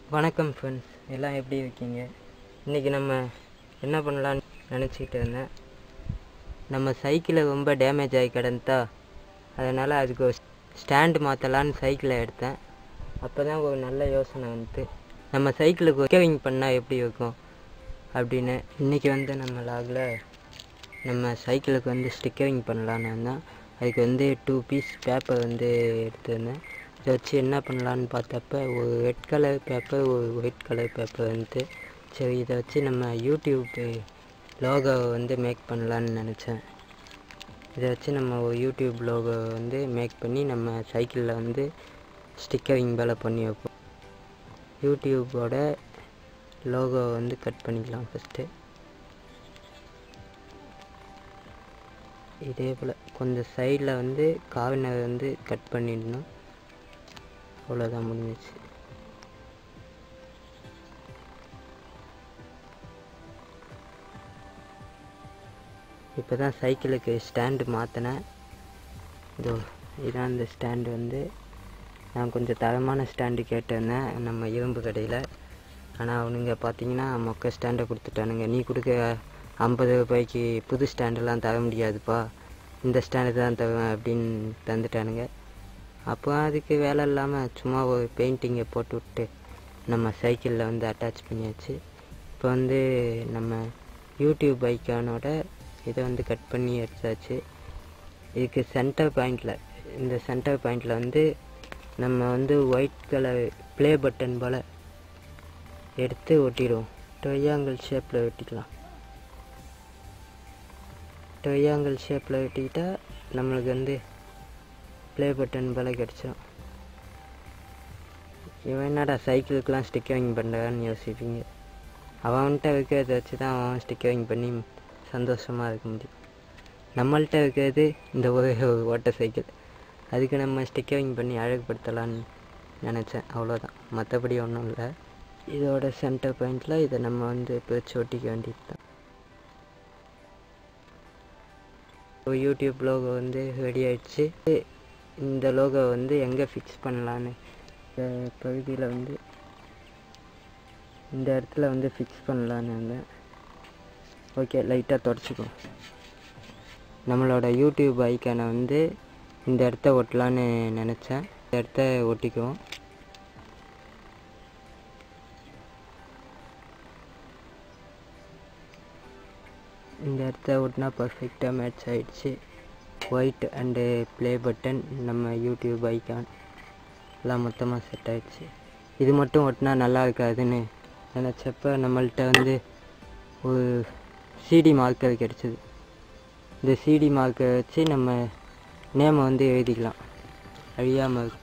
வணக்கம் ஃப்ரெண்ட்ஸ் எல்லாம் எப்படி இருக்கீங்க இன்றைக்கி நம்ம என்ன பண்ணலான்னு நினச்சிக்கிட்டு இருந்தேன் நம்ம சைக்கிளை ரொம்ப டேமேஜ் ஆகி கிடந்தா அதனால் அதுக்கு ஒரு ஸ்டாண்டு மாற்றலான்னு சைக்கிளை எடுத்தேன் அப்போ தான் ஒரு நல்ல யோசனை வந்துட்டு நம்ம சைக்கிளுக்கு ஒர்க்கிங் பண்ணால் எப்படி இருக்கும் அப்படின்னு இன்றைக்கி வந்து நம்ம லாகில் நம்ம சைக்கிளுக்கு வந்து ஸ்டிக்கரிங் பண்ணலான்னு இருந்தேன் அதுக்கு வந்து டூ பீஸ் பேப்பர் வந்து எடுத்திருந்தேன் இதை வச்சு என்ன பண்ணலான்னு பார்த்தப்ப ஒரு ரெட் கலர் பேப்பர் ஒரு ஒயிட் கலர் பேப்பர் வந்துட்டு சரி இதை வச்சு நம்ம யூடியூப் லோகோவை வந்து மேக் பண்ணலான்னு நினச்சேன் இதை வச்சு நம்ம ஒரு யூடியூப் லோகோ வந்து மேக் பண்ணி நம்ம சைக்கிளில் வந்து ஸ்டிக்கரிங் மேலே பண்ணி வைப்போம் யூடியூப்போட லோகோ வந்து கட் பண்ணிக்கலாம் ஃபஸ்ட்டு இதே போல் கொஞ்சம் சைடில் வந்து கார்னர் வந்து கட் பண்ணிடணும் அவ்வளோதான் முடிஞ்சிச்சு இப்போ தான் சைக்கிளுக்கு ஸ்டாண்டு மாற்றினேன் இதோ இதான் இந்த ஸ்டாண்டு வந்து நான் கொஞ்சம் தரமான ஸ்டாண்டு கேட்டிருந்தேன் நம்ம இரும்பு கடையில் ஆனால் அவனுங்க பார்த்தீங்கன்னா மொக்க ஸ்டாண்டை கொடுத்துட்டானுங்க நீ கொடுக்க ஐம்பது ரூபாய்க்கு புது ஸ்டாண்டெல்லாம் தர முடியாதுப்பா இந்த ஸ்டாண்டு தான் தருவேன் அப்படின்னு தந்துட்டானுங்க அப்போ அதுக்கு வேலை இல்லாமல் சும்மா ஒரு பெயிண்டிங்கை போட்டு விட்டு நம்ம சைக்கிளில் வந்து அட்டாச் பண்ணியாச்சு இப்போ வந்து நம்ம யூடியூப் ஐக்கானோட இதை வந்து கட் பண்ணி எடுத்தாச்சு இதுக்கு சென்டர் பாயிண்டில் இந்த சென்டர் பாயிண்டில் வந்து நம்ம வந்து ஒயிட் கலர் ப்ளே பட்டன் போல் எடுத்து ஒட்டிடுவோம் ட்ரையாங்கிள் ஷேப்பில் வெட்டிக்கலாம் ட்ரையாங்கிள் ஷேப்பில் வெட்டிக்கிட்டா நம்மளுக்கு வந்து ப்ளே பட்டன் போல் கிடச்சிரும் இவன் என்னடா சைக்கிளுக்கெலாம் ஸ்டிக்கரிங் பண்ணுறான்னு யோசிப்பீங்க அவன்கிட்ட இருக்கிறத வச்சு தான் அவன் ஸ்டிக்கரிங் பண்ணி சந்தோஷமாக இருக்க முடியும் நம்மள்கிட்ட இருக்கிறது இந்த ஒரு ஓட்ட சைக்கிள் அதுக்கு நம்ம ஸ்டிக்கரிங் பண்ணி அழகுபடுத்தலான்னு நினச்சேன் அவ்வளோதான் மற்றபடி ஒன்றும் இல்லை இதோட சென்டர் பாயிண்டில் இதை நம்ம வந்து பிரித்து ஒட்டிக்க வேண்டியது தான் யூடியூப் லோகோ வந்து ரெடி ஆயிடுச்சு இந்த லோகோ வந்து எங்கே ஃபிக்ஸ் பண்ணலான்னு இந்த பகுதியில் வந்து இந்த இடத்துல வந்து ஃபிக்ஸ் பண்ணலான்னு இருந்தேன் ஓகே லைட்டாக தொடச்சிக்கும் நம்மளோட யூடியூப் ஐக்கானை வந்து இந்த இடத்த ஒட்டலான்னு நினச்சேன் இந்த இடத்த ஒட்டிக்குவோம் இந்த இடத்த ஒட்டினா பர்ஃபெக்டாக மேட்ச் ஆகிடுச்சு ஒயிட் அண்டு ப்ளே பட்டன் நம்ம யூடியூப் ஐக்கான் எல்லாம் மொத்தமாக செட் ஆகிடுச்சு இது மட்டும் ஒட்டினா நல்லா இருக்காதுன்னு நினச்சப்ப நம்மள்கிட்ட வந்து ஒரு சிடி மார்க்கர் கிடச்சிது இந்த சிடி மார்க்கரை வச்சு நம்ம நேமை வந்து எழுதிக்கலாம் அழியாமல் இருக்கும்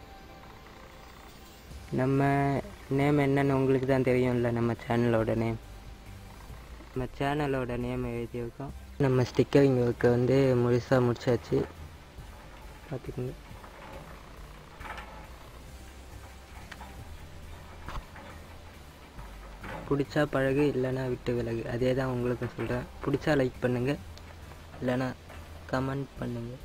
நம்ம நேம் என்னன்னு உங்களுக்கு தான் தெரியும்ல நம்ம சேனலோட நேம் நம்ம சேனலோட நேம் எழுதியிருக்கோம் நம்ம ஸ்டிக்கரிங் ஒர்க்கை வந்து முழுசாக முடிச்சாச்சு பார்த்துக்கோங்க பிடிச்சா பழகு இல்லைன்னா விட்டு விலகு அதே தான் உங்களுக்கும் சொல்கிறேன் பிடிச்சா லைக் பண்ணுங்கள் இல்லைன்னா கமெண்ட் பண்ணுங்கள்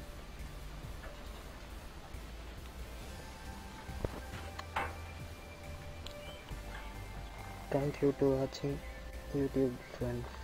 தேங்க்யூ டு வாட்சிங் யூடியூப் ஃப்ரெண்ட்ஸ்